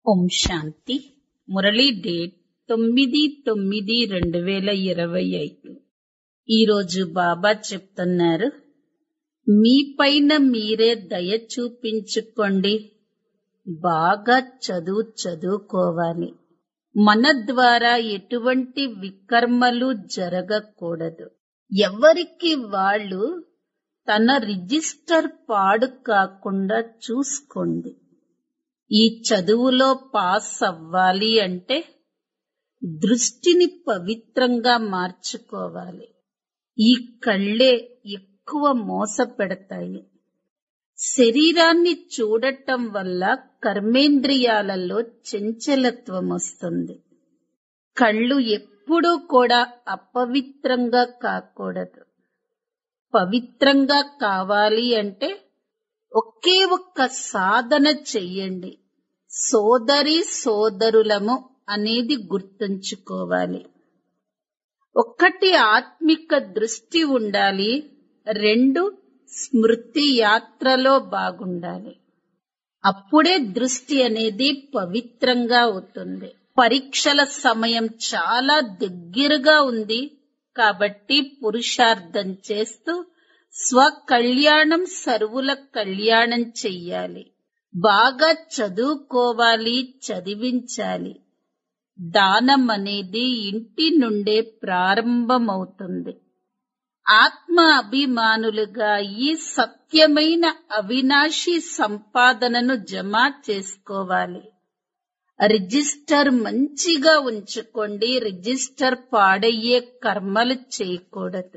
ఓం శాంతి Murali date తొమ్మిది తొమ్మిది రెండు వేల ఇరవై ఐదు ఈరోజు బాబా చెప్తున్నారు మీ పైన మీరే దయ చూపించుకోండి బాగా చదువు చదువుకోవాలి మన ద్వారా ఎటువంటి వికర్మలు జరగకూడదు ఎవరికి వాళ్ళు తన రిజిస్టర్ పాడు కాకుండా చూసుకోండి ఈ చదువులో పాస్ అవ్వాలి అంటే దృష్టిని పవిత్రంగా మార్చుకోవాలి ఈ కళ్ళే ఎక్కువ మోసపెడతాయి శరీరాన్ని చూడటం వల్ల కర్మేంద్రియాలలో చంచలత్వం వస్తుంది కళ్ళు ఎప్పుడూ కూడా అపవిత్రంగా కాకూడదు పవిత్రంగా కావాలి అంటే ఒకే ఒక్క సాధన చెయ్యండి సోదరి సోదరులము అనేది గుర్తుంచుకోవాలి ఒక్కటి ఆత్మిక దృష్టి ఉండాలి రెండు స్మృతి యాత్రలో బాగుండాలి అప్పుడే దృష్టి అనేది పవిత్రంగా అవుతుంది పరీక్షల సమయం చాలా దగ్గరగా ఉంది కాబట్టి పురుషార్థం చేస్తూ స్వకళ్యాణం సర్వుల కళ్యాణం చెయ్యాలి బాగా చదువుకోవాలి చదివించాలి దానం అనేది ఇంటి నుండే ప్రారంభమవుతుంది ఆత్మ అభిమానులుగా ఈ సత్యమైన అవినాశి సంపాదనను జమ చేసుకోవాలి రిజిస్టర్ మంచిగా ఉంచుకోండి రిజిస్టర్ పాడయ్యే కర్మలు చేయకూడదు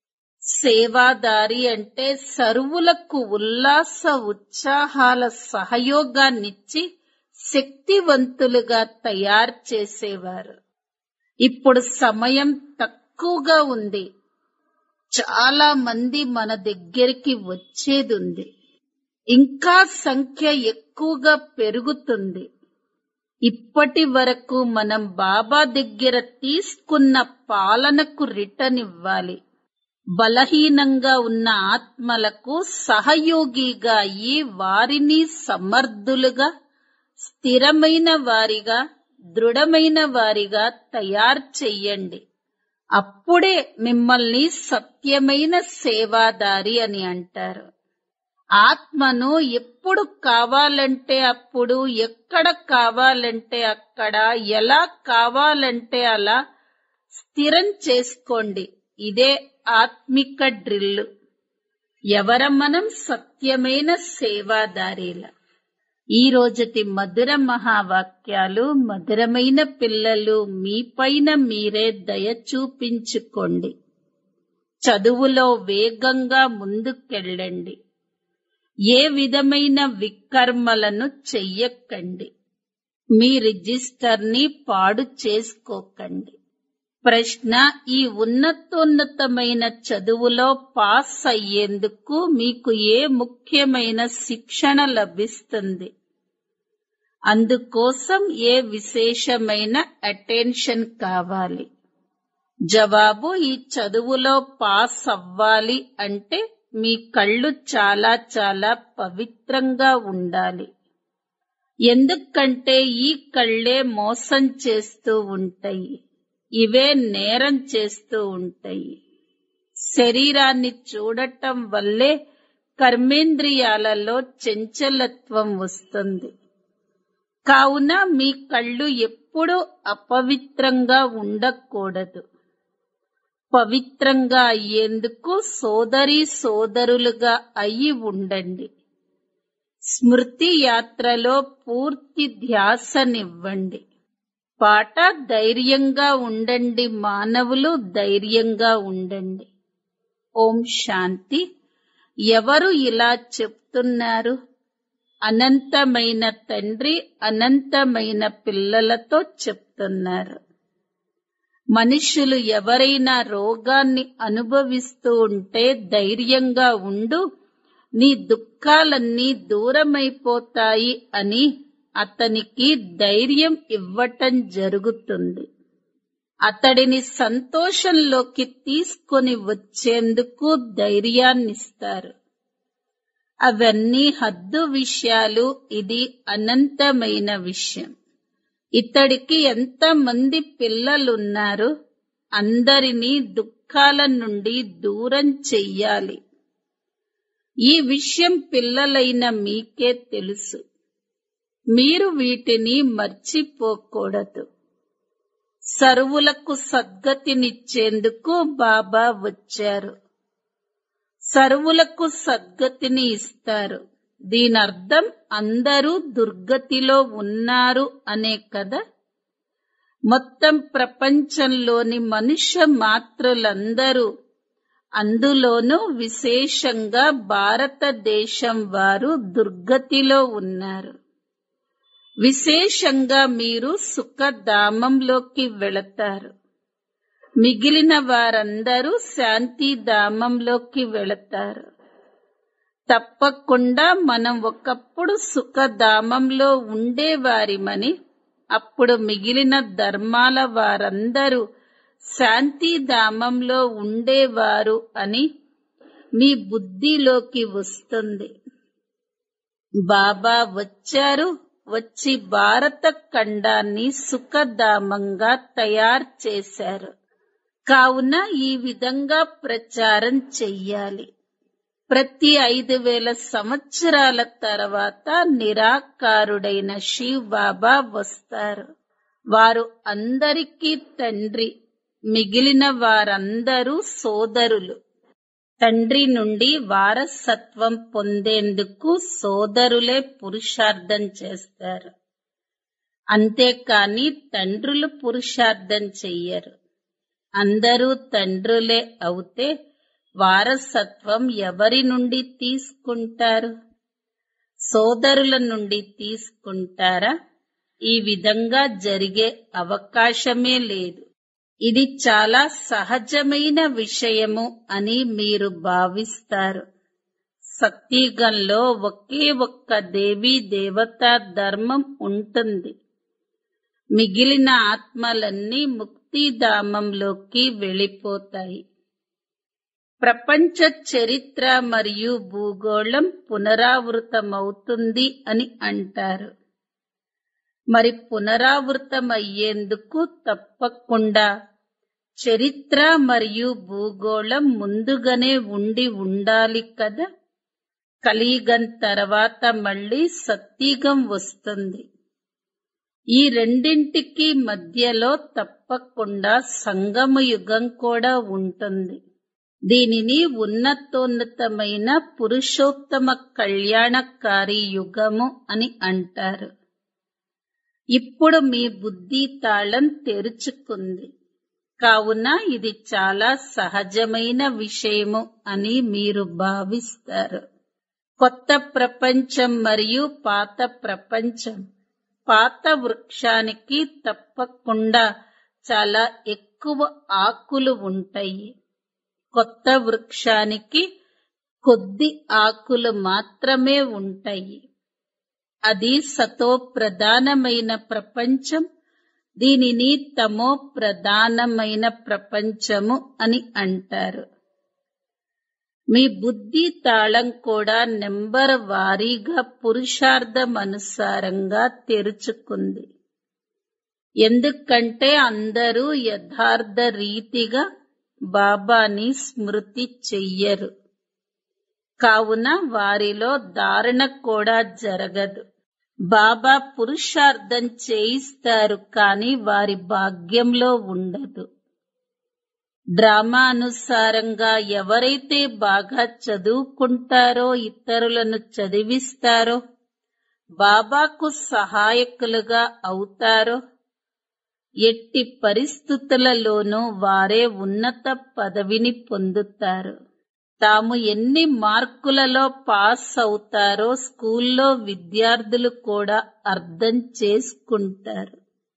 సేవాదారి అంటే సర్వులకు ఉల్లాస ఉత్సాహాల సహయోగాన్నిచ్చి శక్తివంతులుగా తయారు చేసేవారు ఇప్పుడు సమయం తక్కువగా ఉంది చాలా మంది మన దగ్గరికి వచ్చేది ఉంది ఇంకా సంఖ్య ఎక్కువగా పెరుగుతుంది ఇప్పటి వరకు మనం బాబా దగ్గర తీసుకున్న పాలనకు రిటర్న్ ఇవ్వాలి బలహీనంగా ఉన్న ఆత్మలకు సహయోగిగా అయ్యి వారిని సమర్థులుగా స్థిరమైన వారిగా దృఢమైన వారిగా తయారు చెయ్యండి అప్పుడే మిమ్మల్ని సత్యమైన సేవాదారి అని అంటారు ఆత్మను ఎప్పుడు కావాలంటే అప్పుడు ఎక్కడ కావాలంటే అక్కడ ఎలా కావాలంటే అలా స్థిరం చేసుకోండి ఇదే ఆత్మిక డ్రిల్లు ఎవర మనం సత్యమైన సేవాదారీల ఈ రోజటి మధుర మహావాక్యాలు మధురమైన పిల్లలు మీపైన మీరే దయ చూపించుకోండి చదువులో వేగంగా ముందుకెళ్ళండి ఏ విధమైన వికర్మలను చెయ్యకండి మీ రిజిస్టర్ని పాడు చేసుకోకండి ప్రశ్న ఈ ఉన్నతోన్నతమైన చదువులో పాస్ అయ్యేందుకు మీకు ఏ ముఖ్యమైన శిక్షణ లభిస్తుంది అందుకోసం ఏ విశేషమైన అటెన్షన్ కావాలి జవాబు ఈ చదువులో పాస్ అవ్వాలి అంటే మీ కళ్ళు చాలా చాలా పవిత్రంగా ఉండాలి ఎందుకంటే ఈ కళ్ళే మోసం చేస్తూ ఉంటాయి ఇవే నేరం చేస్తూ ఉంటాయి శరీరాన్ని చూడటం వల్లే కర్మేంద్రియాలలో చంచలత్వం వస్తుంది కావున మీ కళ్ళు ఎప్పుడూ అపవిత్రంగా ఉండకూడదు పవిత్రంగా అయ్యేందుకు సోదరి సోదరులుగా అయి ఉండండి స్మృతి యాత్రలో పూర్తి ధ్యాసనివ్వండి పాట ధైర్యంగా ఉండండి మానవులు ధైర్యంగా ఉండండి ఓం శాంతి ఎవరు ఇలా చెప్తున్నారు అనంతమైన తండ్రి అనంతమైన పిల్లలతో చెప్తున్నారు మనుషులు ఎవరైనా రోగాన్ని అనుభవిస్తూ ఉంటే ధైర్యంగా ఉండు నీ దుఃఖాలన్నీ దూరమైపోతాయి అని అతనికి ధైర్యం ఇవ్వటం జరుగుతుంది అతడిని సంతోషంలోకి తీసుకొని వచ్చేందుకు ధైర్యాన్నిస్తారు అవన్నీ హద్దు విషయాలు ఇది అనంతమైన విషయం ఇతడికి ఎంతమంది పిల్లలున్నారు అందరినీ దుఃఖాల నుండి దూరం చెయ్యాలి ఈ విషయం పిల్లలైన మీకే తెలుసు మీరు వీటిని మర్చిపోకూడదు సర్వులకు సద్గతినిచ్చేందుకు బాబా వచ్చారు సర్వులకు సద్గతిని ఇస్తారు దీనర్థం అందరూ దుర్గతిలో ఉన్నారు అనే కదా మొత్తం ప్రపంచంలోని మనుష్య మాత్రులందరూ అందులోనూ విశేషంగా భారతదేశం వారు దుర్గతిలో ఉన్నారు విశేషంగా మీరు సుఖధామంలోకి వెళతారు మిగిలిన వారందరూ శాంతిధామంలోకి వెళతారు తప్పకుండా మనం ఒకప్పుడు సుఖధామంలో ఉండేవారిమని అప్పుడు మిగిలిన ధర్మాల వారందరూ శాంతిధామంలో ఉండేవారు అని మీ బుద్ధిలోకి వస్తుంది బాబా వచ్చారు వచ్చి భారత ఖండాన్ని సుఖధామంగా తయారు చేశారు కావున ఈ విధంగా ప్రచారం చెయ్యాలి ప్రతి ఐదు వేల సంవత్సరాల తర్వాత నిరాకారుడైన శివ్ బాబా వస్తారు వారు అందరికీ తండ్రి మిగిలిన వారందరూ సోదరులు తండ్రి నుండి వారసత్వం పొందేందుకు సోదరులే పురుషార్థం చేస్తారు అంతేకాని తండ్రులు పురుషార్థం చెయ్యరు అందరూ తండ్రులే అవుతే వారసత్వం ఎవరి నుండి తీసుకుంటారు సోదరుల నుండి తీసుకుంటారా ఈ విధంగా జరిగే అవకాశమే లేదు ఇది చాలా సహజమైన విషయము అని మీరు భావిస్తారు సత్యగంలో ఒకే ఒక్క దేవీ దేవతా ధర్మం ఉంటుంది మిగిలిన ఆత్మలన్నీ ముక్తిధామంలోకి వెళ్ళిపోతాయి ప్రపంచ చరిత్ర మరియు భూగోళం పునరావృతమవుతుంది అని అంటారు మరి పునరావృతమయ్యేందుకు తప్పకుండా చరిత్ర మరియు భూగోళం ముందుగానే ఉండి ఉండాలి కదా కలియుగం తర్వాత మళ్ళీ సత్యుగం వస్తుంది ఈ రెండింటికి మధ్యలో తప్పకుండా సంగమ యుగం కూడా ఉంటుంది దీనిని ఉన్నతోన్నతమైన పురుషోత్తమ కళ్యాణకారి యుగము అని అంటారు ఇప్పుడు మీ బుద్ధి తాళం తెరుచుకుంది కావున ఇది చాలా సహజమైన విషయము అని మీరు భావిస్తారు కొత్త ప్రపంచం మరియు పాత ప్రపంచం పాత వృక్షానికి తప్పకుండా చాలా ఎక్కువ ఆకులు ఉంటాయి కొత్త వృక్షానికి కొద్ది ఆకులు మాత్రమే ఉంటాయి అది సతో ప్రధానమైన ప్రపంచం దీనిని తమో ప్రధానమైన ప్రపంచము అని అంటారు మీ బుద్ధి తాళం కూడా నెంబర్ వారీగా పురుషార్థం అనుసారంగా తెరుచుకుంది ఎందుకంటే అందరూ యథార్థ రీతిగా బాబాని స్మృతి చెయ్యరు కావున వారిలో ధారణ కూడా జరగదు బాబా పురుషార్థం చేయిస్తారు కాని వారి భాగ్యంలో ఉండదు డ్రామా అనుసారంగా ఎవరైతే బాగా చదువుకుంటారో ఇతరులను చదివిస్తారో బాబాకు సహాయకులుగా అవుతారో ఎట్టి పరిస్థితులలోనూ వారే ఉన్నత పదవిని పొందుతారు తాము ఎన్ని మార్కులలో పాస్ అవుతారో స్కూల్లో విద్యార్థులు కూడా అర్థం చేసుకుంటారు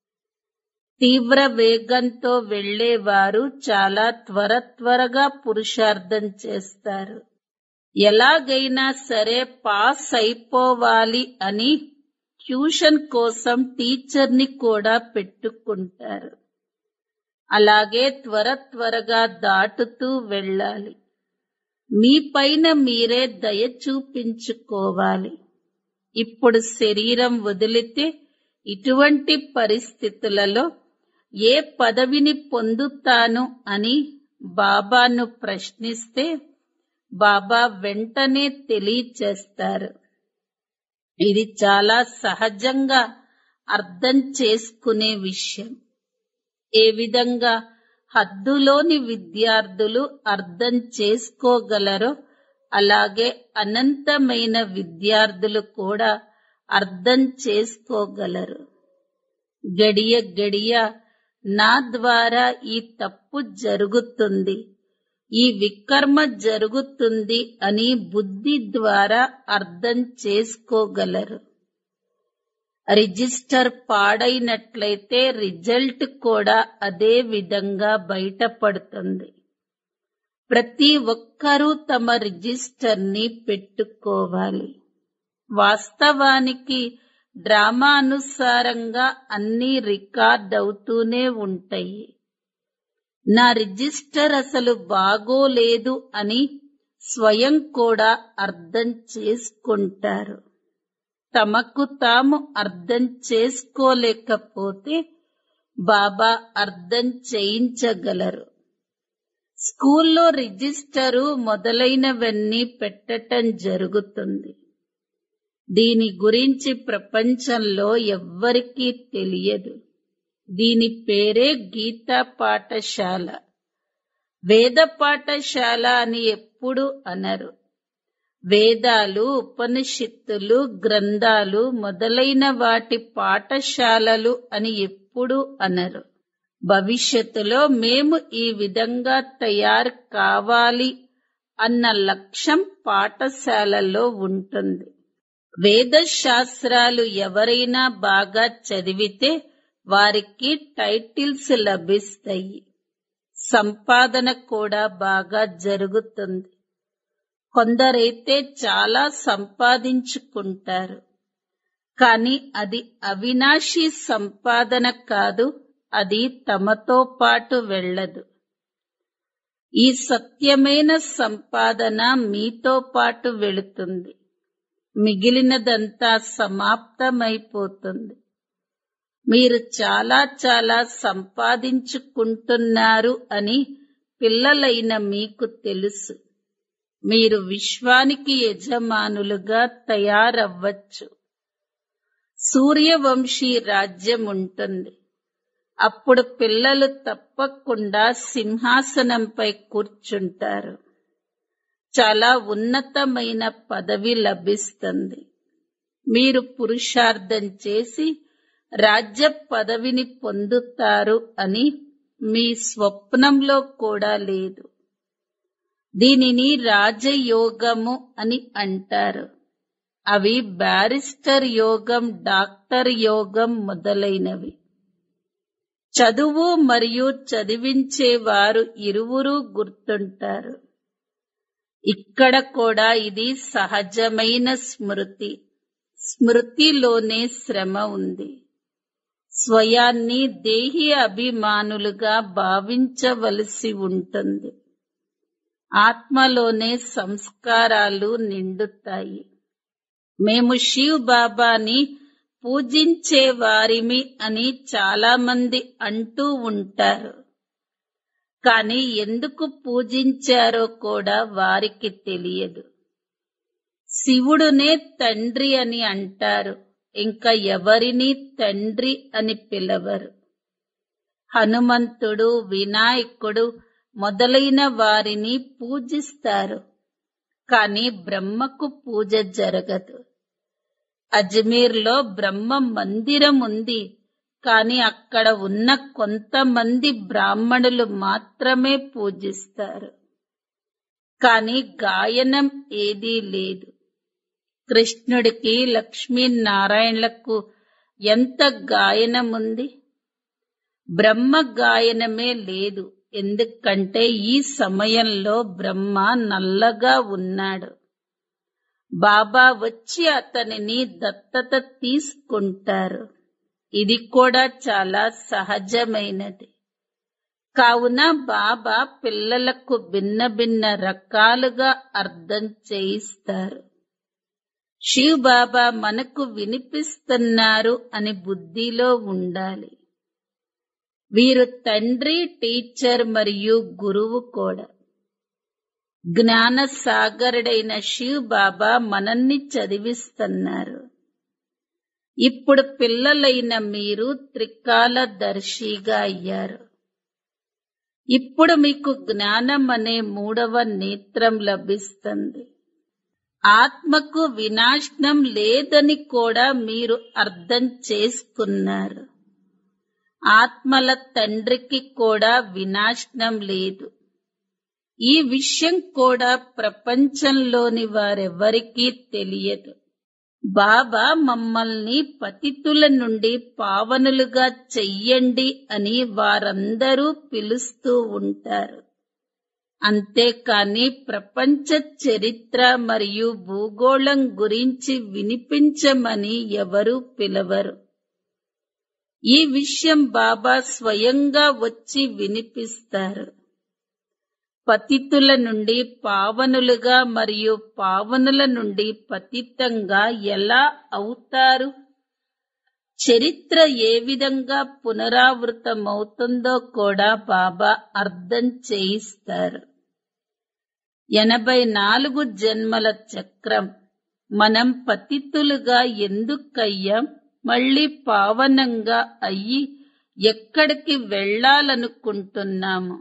తీవ్ర వేగంతో వెళ్లేవారు చాలా త్వర త్వరగా పురుషార్థం చేస్తారు ఎలాగైనా సరే పాస్ అయిపోవాలి అని ట్యూషన్ కోసం టీచర్ని కూడా పెట్టుకుంటారు అలాగే త్వర త్వరగా దాటుతూ వెళ్ళాలి మీ పైన మీరే దయ చూపించుకోవాలి ఇప్పుడు శరీరం వదిలితే ఇటువంటి పరిస్థితులలో ఏ పదవిని పొందుతాను అని బాబాను ప్రశ్నిస్తే బాబా వెంటనే తెలియచేస్తారు ఇది చాలా సహజంగా అర్థం చేసుకునే విషయం ఏ విధంగా హద్దులోని విద్యార్థులు అర్థం చేసుకోగలరో అలాగే అనంతమైన విద్యార్థులు కూడా అర్థం చేసుకోగలరు గడియ గడియ నా ద్వారా ఈ తప్పు జరుగుతుంది ఈ వికర్మ జరుగుతుంది అని బుద్ధి ద్వారా అర్థం చేసుకోగలరు రిజిస్టర్ పాడైనట్లయితే రిజల్ట్ కూడా అదే విధంగా బయటపడుతుంది ప్రతి ఒక్కరూ తమ రిజిస్టర్ ని పెట్టుకోవాలి వాస్తవానికి డ్రామా అనుసారంగా అన్ని రికార్డ్ అవుతూనే ఉంటాయి నా రిజిస్టర్ అసలు బాగోలేదు అని స్వయం కూడా అర్థం చేసుకుంటారు తమకు తాము అర్థం చేసుకోలేకపోతే బాబా అర్థం చేయించగలరు స్కూల్లో రిజిస్టరు మొదలైనవన్నీ పెట్టటం జరుగుతుంది దీని గురించి ప్రపంచంలో ఎవ్వరికీ తెలియదు దీని పేరే గీతా పాఠశాల వేద పాఠశాల అని ఎప్పుడు అనరు వేదాలు ఉపనిషత్తులు గ్రంథాలు మొదలైన వాటి పాఠశాలలు అని ఎప్పుడు అనరు భవిష్యత్తులో మేము ఈ విధంగా తయారు కావాలి అన్న లక్ష్యం పాఠశాలలో ఉంటుంది వేద శాస్త్రాలు ఎవరైనా బాగా చదివితే వారికి టైటిల్స్ లభిస్తాయి సంపాదన కూడా బాగా జరుగుతుంది కొందరైతే చాలా సంపాదించుకుంటారు కానీ అది అవినాశి సంపాదన కాదు అది తమతో పాటు వెళ్ళదు ఈ సత్యమైన సంపాదన మీతో పాటు వెళుతుంది మిగిలినదంతా సమాప్తమైపోతుంది మీరు చాలా చాలా సంపాదించుకుంటున్నారు అని పిల్లలైన మీకు తెలుసు మీరు విశ్వానికి యజమానులుగా తయారవ్వచ్చు సూర్యవంశీ రాజ్యం ఉంటుంది అప్పుడు పిల్లలు తప్పకుండా సింహాసనంపై కూర్చుంటారు చాలా ఉన్నతమైన పదవి లభిస్తుంది మీరు పురుషార్థం చేసి రాజ్య పదవిని పొందుతారు అని మీ స్వప్నంలో కూడా లేదు దీనిని రాజయోగము అని అంటారు అవి బ్యారిస్టర్ యోగం డాక్టర్ యోగం మొదలైనవి చదువు మరియు చదివించేవారు ఇరువురు గుర్తుంటారు ఇక్కడ కూడా ఇది సహజమైన స్మృతి స్మృతిలోనే శ్రమ ఉంది స్వయాన్ని దేహి అభిమానులుగా భావించవలసి ఉంటుంది ఆత్మలోనే సంస్కారాలు నిండుతాయి మేము శివ్ బాబాని పూజించే వారిమి అని చాలా మంది అంటూ ఉంటారు కానీ ఎందుకు పూజించారో కూడా వారికి తెలియదు శివుడునే తండ్రి అని అంటారు ఇంకా ఎవరిని తండ్రి అని పిలవరు హనుమంతుడు వినాయకుడు మొదలైన వారిని పూజిస్తారు కానీ బ్రహ్మకు పూజ జరగదు అజ్మీర్లో బ్రహ్మ మందిరం ఉంది కానీ అక్కడ ఉన్న కొంతమంది బ్రాహ్మణులు మాత్రమే పూజిస్తారు కానీ గాయనం ఏదీ లేదు కృష్ణుడికి లక్ష్మీనారాయణలకు ఎంత గాయనం ఉంది బ్రహ్మ గాయనమే లేదు ఎందుకంటే ఈ సమయంలో బ్రహ్మ నల్లగా ఉన్నాడు బాబా వచ్చి అతనిని దత్తత తీసుకుంటారు ఇది కూడా చాలా సహజమైనది కావున బాబా పిల్లలకు భిన్న భిన్న రకాలుగా అర్థం చేయిస్తారు శివ్ బాబా మనకు వినిపిస్తున్నారు అని బుద్ధిలో ఉండాలి వీరు తండ్రి టీచర్ మరియు గురువు కూడా జ్ఞాన సాగరుడైన శివ్ బాబా మనల్ని చదివిస్తున్నారు ఇప్పుడు పిల్లలైన మీరు త్రికాల దర్శిగా అయ్యారు ఇప్పుడు మీకు జ్ఞానం అనే మూడవ నేత్రం లభిస్తుంది ఆత్మకు వినాశనం లేదని కూడా మీరు అర్థం చేసుకున్నారు ఆత్మల తండ్రికి కూడా వినాశనం లేదు ఈ విషయం కూడా ప్రపంచంలోని వారెవరికీ తెలియదు బాబా మమ్మల్ని పతితుల నుండి పావనులుగా చెయ్యండి అని వారందరూ పిలుస్తూ ఉంటారు అంతేకాని ప్రపంచ చరిత్ర మరియు భూగోళం గురించి వినిపించమని ఎవరూ పిలవరు ఈ విషయం బాబా స్వయంగా వచ్చి వినిపిస్తారు పతితుల నుండి పావనులుగా మరియు పావనుల నుండి పతితంగా ఎలా అవుతారు చరిత్ర ఏ విధంగా పునరావృతమవుతుందో కూడా బాబా అర్థం చేయిస్తారు ఎనభై నాలుగు జన్మల చక్రం మనం పతితులుగా ఎందుకయ్యాం మళ్ళీ పావనంగా అయ్యి ఎక్కడికి వెళ్ళాలనుకుంటున్నాము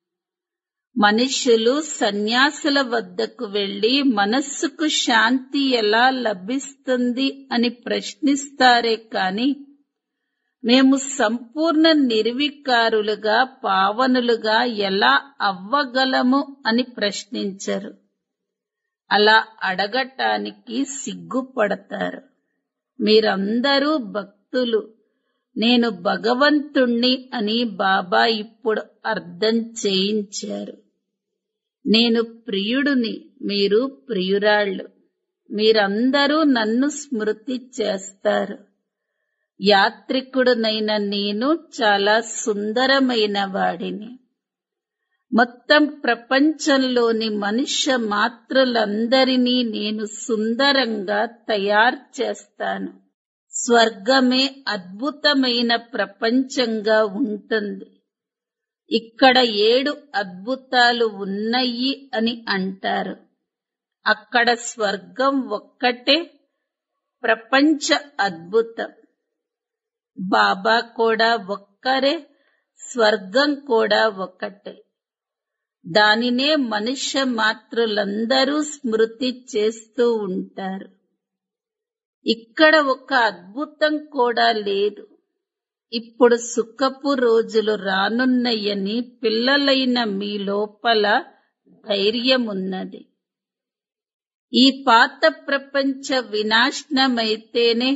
మనుషులు సన్యాసుల వద్దకు వెళ్లి మనస్సుకు శాంతి ఎలా లభిస్తుంది అని ప్రశ్నిస్తారే కాని మేము సంపూర్ణ నిర్వికారులుగా పావనులుగా ఎలా అవ్వగలము అని ప్రశ్నించరు అలా అడగటానికి సిగ్గుపడతారు మీరందరూ భక్తులు నేను భగవంతుణ్ణి అని బాబా ఇప్పుడు అర్థం చేయించారు నేను ప్రియుడుని మీరు ప్రియురాళ్ళు మీరందరూ నన్ను స్మృతి చేస్తారు యాత్రికుడునైన నేను చాలా సుందరమైన వాడిని మొత్తం ప్రపంచంలోని మనుష్య మాత్రులందరినీ నేను సుందరంగా తయారు చేస్తాను స్వర్గమే అద్భుతమైన ప్రపంచంగా ఉంటుంది ఇక్కడ ఏడు అద్భుతాలు ఉన్నాయి అని అంటారు అక్కడ స్వర్గం ఒక్కటే ప్రపంచ అద్భుతం బాబా కూడా ఒక్కరే స్వర్గం కూడా ఒక్కటే దానినే మనుష్య మాత్రులందరూ స్మృతి చేస్తూ ఉంటారు ఇక్కడ ఒక అద్భుతం కూడా లేదు ఇప్పుడు సుఖపు రోజులు రానున్నాయని పిల్లలైన మీ లోపల ధైర్యమున్నది ఈ పాత ప్రపంచ వినాశనమైతేనే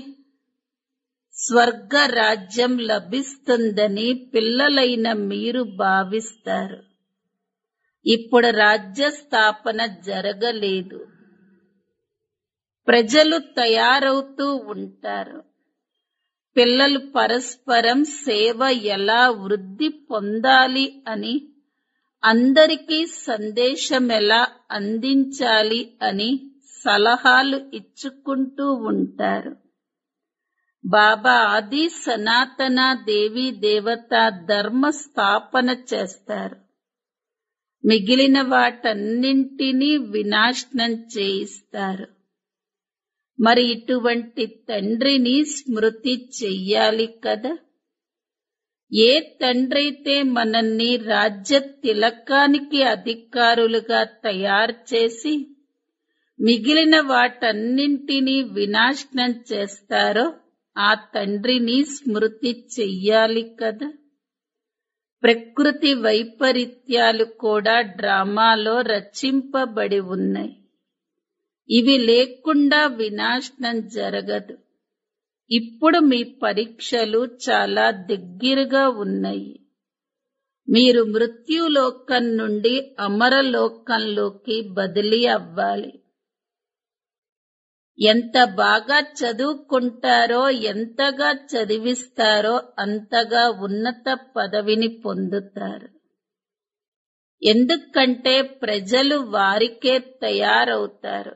స్వర్గ రాజ్యం లభిస్తుందని పిల్లలైన మీరు భావిస్తారు ఇప్పుడు రాజ్య స్థాపన జరగలేదు ప్రజలు తయారవుతూ ఉంటారు పిల్లలు పరస్పరం సేవ ఎలా వృద్ధి పొందాలి అని అందరికీ సందేశం ఎలా అందించాలి అని సలహాలు ఇచ్చుకుంటూ ఉంటారు బాబా ఆది సనాతన దేవి దేవత ధర్మ స్థాపన చేస్తారు మిగిలిన వాటన్నింటినీ వినాశనం చేయిస్తారు మరి ఇటువంటి తండ్రిని స్మృతి చెయ్యాలి కదా ఏ తండ్రైతే మనల్ని రాజ్య తిలకానికి అధికారులుగా తయారు చేసి మిగిలిన వాటన్నింటినీ వినాశనం చేస్తారో ఆ తండ్రిని స్మృతి చెయ్యాలి కదా ప్రకృతి వైపరీత్యాలు కూడా డ్రామాలో రచింపబడి ఉన్నాయి ఇవి లేకుండా వినాశనం జరగదు ఇప్పుడు మీ పరీక్షలు చాలా దగ్గరగా ఉన్నాయి మీరు మృత్యులోకం నుండి అమరలోకంలోకి బదిలీ అవ్వాలి ఎంత బాగా చదువుకుంటారో ఎంతగా చదివిస్తారో అంతగా ఉన్నత పదవిని పొందుతారు ఎందుకంటే ప్రజలు వారికే తయారవుతారు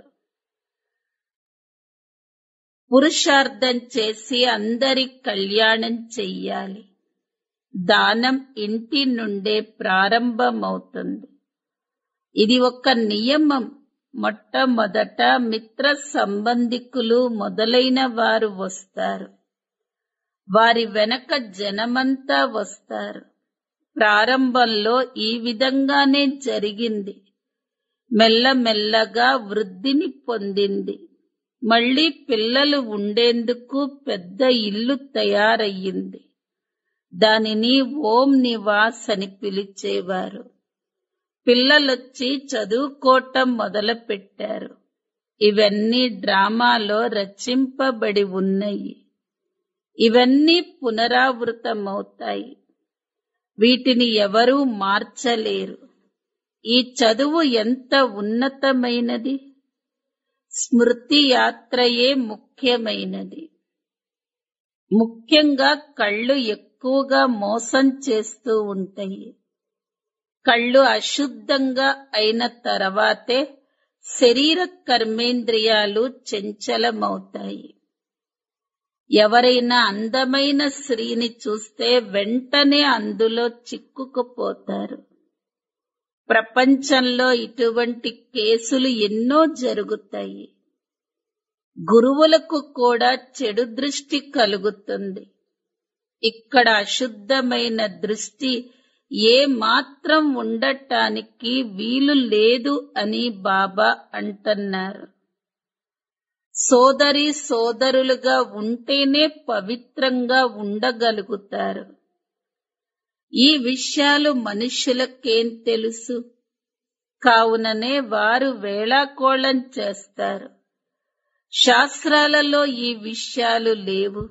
పురుషార్థం చేసి అందరి కళ్యాణం చెయ్యాలి దానం ఇంటి నుండే ప్రారంభమవుతుంది ఇది ఒక నియమం మొట్టమొదట మిత్ర సంబంధికులు మొదలైన వారు వస్తారు వారి వెనక జనమంతా వస్తారు ప్రారంభంలో ఈ విధంగానే జరిగింది మెల్లమెల్లగా వృద్ధిని పొందింది మళ్ళీ పిల్లలు ఉండేందుకు పెద్ద ఇల్లు తయారయ్యింది దానిని ఓం నివాస్ అని పిలిచేవారు పిల్లలొచ్చి చదువుకోవటం మొదలుపెట్టారు ఇవన్నీ డ్రామాలో రచింపబడి ఉన్నాయి ఇవన్నీ పునరావృతమవుతాయి వీటిని ఎవరూ మార్చలేరు ఈ చదువు ఎంత ఉన్నతమైనది స్మృతి యాత్రయే ముఖ్యమైనది ముఖ్యంగా కళ్ళు ఎక్కువగా మోసం చేస్తూ ఉంటాయి కళ్ళు అశుద్ధంగా అయిన తర్వాతే శరీర కర్మేంద్రియాలు చంచలమవుతాయి ఎవరైనా అందమైన స్త్రీని చూస్తే వెంటనే అందులో చిక్కుకుపోతారు ప్రపంచంలో ఇటువంటి కేసులు ఎన్నో జరుగుతాయి గురువులకు కూడా చెడు దృష్టి కలుగుతుంది ఇక్కడ అశుద్ధమైన దృష్టి ఏ మాత్రం ఉండటానికి వీలు లేదు అని బాబా అంటున్నారు సోదరి సోదరులుగా ఉంటేనే పవిత్రంగా ఉండగలుగుతారు ఈ విషయాలు మనుషులకేం తెలుసు కావుననే వారు వేళాకోళం చేస్తారు శాస్త్రాలలో ఈ విషయాలు లేవు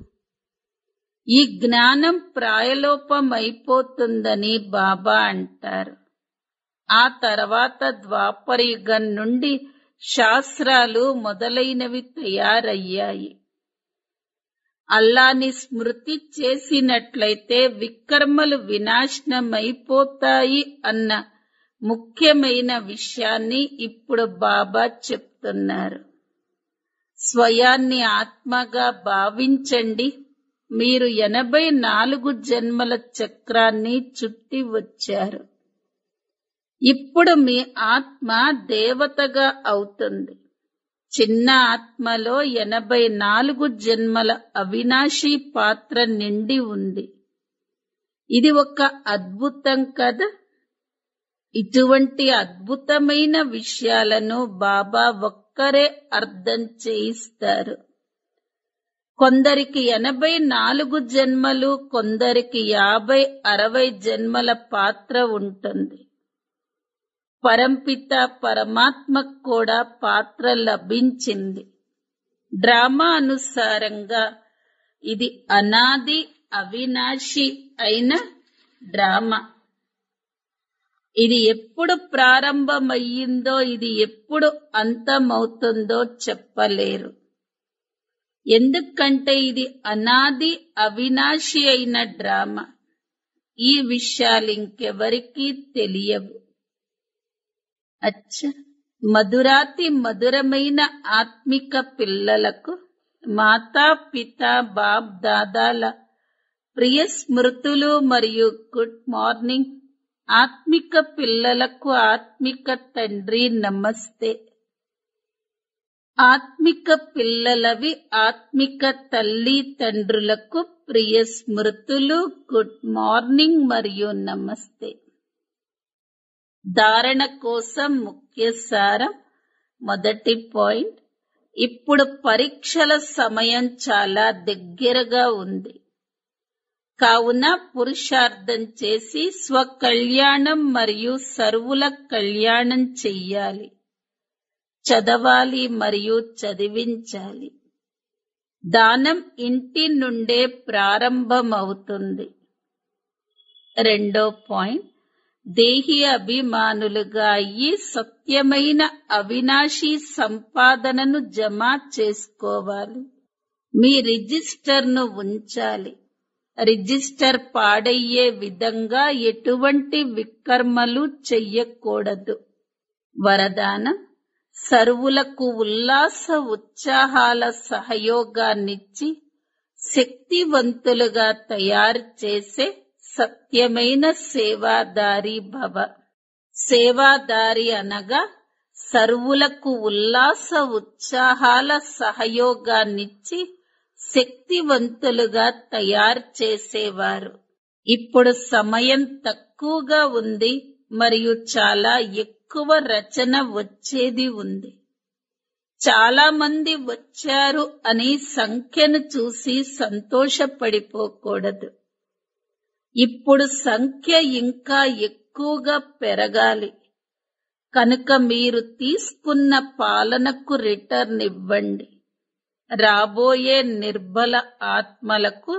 ఈ జ్ఞానం ప్రాయలోపం అయిపోతుందని బాబా అంటారు ఆ తర్వాత ద్వాపరయుగం నుండి శాస్త్రాలు మొదలైనవి తయారయ్యాయి అల్లాని స్మృతి చేసినట్లయితే వికర్మలు వినాశనమైపోతాయి అన్న ముఖ్యమైన విషయాన్ని ఇప్పుడు బాబా చెప్తున్నారు స్వయాన్ని ఆత్మగా భావించండి మీరు ఎనభై నాలుగు జన్మల చక్రాన్ని చుట్టి వచ్చారు ఇప్పుడు మీ ఆత్మ దేవతగా అవుతుంది చిన్న ఆత్మలో ఎనభై నాలుగు జన్మల అవినాశి పాత్ర నిండి ఉంది ఇది ఒక అద్భుతం కదా ఇటువంటి అద్భుతమైన విషయాలను బాబా ఒక్కరే అర్థం చేయిస్తారు కొందరికి ఎనభై నాలుగు జన్మలు కొందరికి యాభై అరవై జన్మల పాత్ర ఉంటుంది పరంపిత పరమాత్మకు కూడా పాత్ర లభించింది డ్రామా అనుసారంగా ఇది అనాది అవినాశి అయిన డ్రామా ఇది ఎప్పుడు ప్రారంభమయ్యిందో ఇది ఎప్పుడు అంతమవుతుందో చెప్పలేరు ఎందుకంటే ఇది అనాది అవినాశి అయిన డ్రామా ఈ విషయాలు ఇంకెవరికీ తెలియవు అచ్చ మధురాతి మధురమైన ఆత్మిక పిల్లలకు మాతా పిత బాబ్ దాదాల ప్రియ స్మృతులు మరియు గుడ్ మార్నింగ్ ఆత్మిక పిల్లలకు ఆత్మిక తండ్రి నమస్తే ఆత్మిక పిల్లలవి ఆత్మిక తల్లి తండ్రులకు ప్రియ స్మృతులు గుడ్ మార్నింగ్ మరియు నమస్తే ధారణ కోసం ముఖ్య సారం మొదటి పాయింట్ ఇప్పుడు పరీక్షల సమయం చాలా దగ్గరగా ఉంది కావున పురుషార్థం చేసి స్వకళ్యాణం మరియు సర్వుల కళ్యాణం చెయ్యాలి చదవాలి మరియు చదివించాలి దానం ఇంటి నుండే ప్రారంభమవుతుంది రెండో పాయింట్ దేహి అభిమానులుగా అయ్యి సత్యమైన అవినాశి సంపాదనను జమ చేసుకోవాలి మీ రిజిస్టర్ను ఉంచాలి రిజిస్టర్ పాడయ్యే విధంగా ఎటువంటి వికర్మలు చెయ్యకూడదు వరదానం సర్వులకు ఉల్లాస ఉత్సాహాల సహయోగాన్నిచ్చి శక్తివంతులుగా తయారు చేసే సత్యమైన సేవాదారి భవ సేవాదారి అనగా సర్వులకు ఉల్లాస ఉత్సాహాల సహయోగాన్నిచ్చి శక్తివంతులుగా తయారు చేసేవారు ఇప్పుడు సమయం తక్కువగా ఉంది మరియు చాలా ఎక్కువ రచన వచ్చేది ఉంది చాలా మంది వచ్చారు అని సంఖ్యను చూసి సంతోషపడిపోకూడదు ఇప్పుడు సంఖ్య ఇంకా ఎక్కువగా పెరగాలి కనుక మీరు తీసుకున్న పాలనకు రిటర్న్ ఇవ్వండి రాబోయే నిర్బల ఆత్మలకు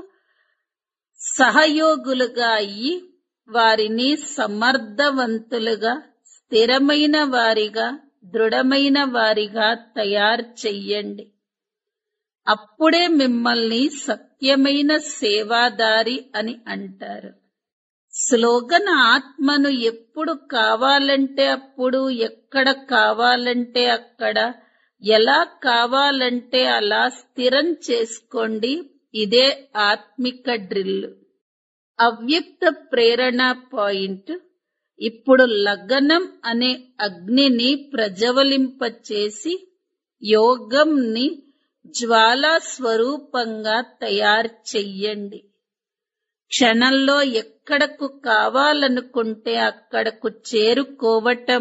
సహయోగులుగా అయ్యి వారిని సమర్థవంతులుగా స్థిరమైన వారిగా దృఢమైన వారిగా తయారు చెయ్యండి అప్పుడే మిమ్మల్ని సత్యమైన సేవాదారి అని అంటారు స్లోగన్ ఆత్మను ఎప్పుడు కావాలంటే అప్పుడు ఎక్కడ కావాలంటే అక్కడ ఎలా కావాలంటే అలా స్థిరం చేసుకోండి ఇదే ఆత్మిక డ్రిల్ అవ్యక్త ప్రేరణ పాయింట్ ఇప్పుడు లగ్నం అనే అగ్నిని ప్రజ్వలింపచేసి యోగంని జ్వాలా స్వరూపంగా తయారు చెయ్యండి క్షణంలో ఎక్కడకు కావాలనుకుంటే అక్కడకు చేరుకోవటం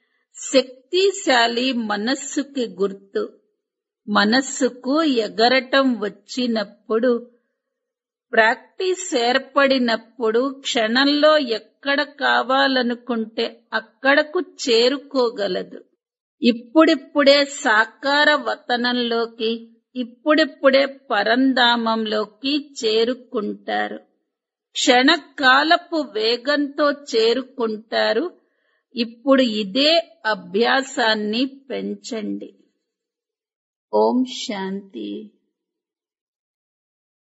శక్తిశాలి మనస్సుకి గుర్తు మనస్సుకు ఎగరటం వచ్చినప్పుడు ప్రాక్టీస్ ఏర్పడినప్పుడు క్షణంలో ఎక్కడ కావాలనుకుంటే అక్కడకు చేరుకోగలదు ఇప్పుడిప్పుడే సాకార వతనంలోకి ఇప్పుడిప్పుడే పరంధామంలోకి చేరుకుంటారు క్షణకాలపు వేగంతో చేరుకుంటారు ఇప్పుడు ఇదే అభ్యాసాన్ని పెంచండి ఓం శాంతి